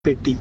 பெட்டி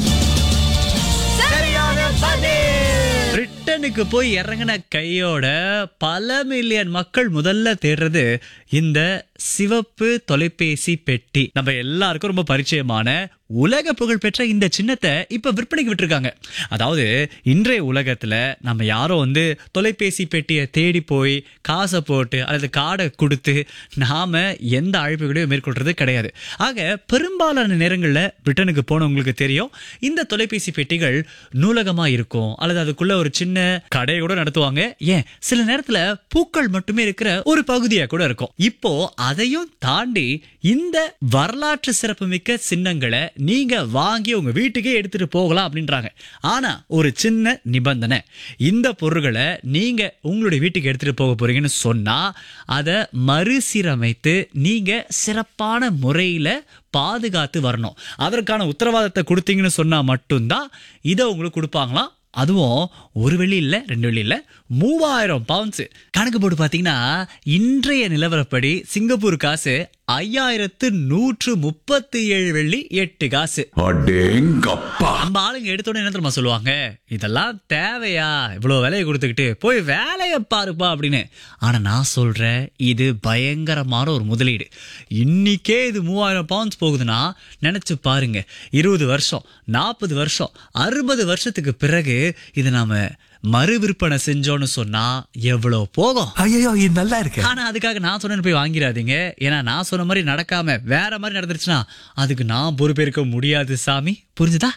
பிரிட்டனுக்கு போய் இறங்கின கையோட பல மில்லியன் மக்கள் முதல்ல தேடுறது இந்த சிவப்பு தொலைபேசி பெட்டி நம்ம எல்லாருக்கும் ரொம்ப பரிச்சயமான உலக புகழ்பெற்ற இந்த சின்னத்தை இப்ப விற்பனைக்கு விட்டுருக்காங்க அதாவது இன்றைய உலகத்துல நம்ம யாரும் வந்து தொலைபேசி பெட்டியை தேடி போய் காசை போட்டு அல்லது கார்டை கொடுத்து நாம எந்த அழைப்புகளையும் மேற்கொள்றது கிடையாது ஆக பெரும்பாலான நேரங்களில் பிரிட்டனுக்கு போனவங்களுக்கு தெரியும் இந்த தொலைபேசி பெட்டிகள் நூலகமா இருக்கும் அல்லது அதுக்குள்ள ஒரு சின்ன கடையை கூட நடத்துவாங்க ஏன் சில நேரத்துல பூக்கள் மட்டுமே இருக்கிற ஒரு பகுதியா கூட இருக்கும் இப்போ அதையும் தாண்டி இந்த வரலாற்று சிறப்புமிக்க சின்னங்களை நீங்க வாங்கி உங்க வீட்டுக்கே எடுத்துட்டு போகலாம் அப்படின்றாங்க ஆனா ஒரு சின்ன நிபந்தனை இந்த பொருட்களை நீங்க உங்களுடைய வீட்டுக்கு எடுத்துட்டு போக போறீங்கன்னு சொன்னா அதை மறுசீரமைத்து நீங்க சிறப்பான முறையில பாதுகாத்து வரணும் அதற்கான உத்தரவாதத்தை கொடுத்தீங்கன்னு சொன்னா மட்டும்தான் இதை உங்களுக்கு கொடுப்பாங்களாம் அதுவும் ஒரு வெள்ளி இல்லை ரெண்டு வெள்ளி இல்லை மூவாயிரம் பவுன்ஸ் கணக்கு போட்டு பார்த்தீங்கன்னா இன்றைய நிலவரப்படி சிங்கப்பூர் காசு ஐயாயிரத்து நூற்று முப்பத்தி ஏழு வெள்ளி எட்டு காசு அடேங்கப்பா நம்ம ஆளுங்க எடுத்தோடனே என்ன தெரியுமா சொல்லுவாங்க இதெல்லாம் தேவையா இவ்வளவு விலையை கொடுத்துக்கிட்டு போய் வேலையை பாருப்பா அப்படின்னு ஆனா நான் சொல்றேன் இது பயங்கரமான ஒரு முதலீடு இன்னிக்கே இது மூவாயிரம் பவுண்ட்ஸ் போகுதுன்னா நினைச்சு பாருங்க இருபது வருஷம் நாற்பது வருஷம் அறுபது வருஷத்துக்கு பிறகு இதை நாம மறு விற்பனை செஞ்சோன்னு சொன்னா எவ்வளவு போகும் ஐயோ இது நல்லா இருக்கு ஆனா அதுக்காக நான் சொன்னேன்னு போய் வாங்கிடாதீங்க ஏன்னா நான் சொன்ன மாதிரி நடக்காம வேற மாதிரி நடந்துருச்சுன்னா அதுக்கு நான் பொறுப்பேற்க முடியாது சாமி புரிஞ்சுதா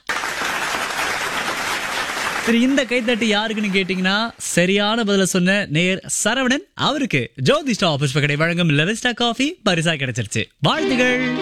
சரி இந்த கைத்தட்டு யாருக்குன்னு கேட்டீங்கன்னா சரியான பதில சொன்ன நேர் சரவணன் அவருக்கு ஜோதிஷ்டா புஷ்ப கடை வழங்கும் லெவஸ்டா காஃபி பரிசா கிடைச்சிருச்சு வாழ்த்துகள்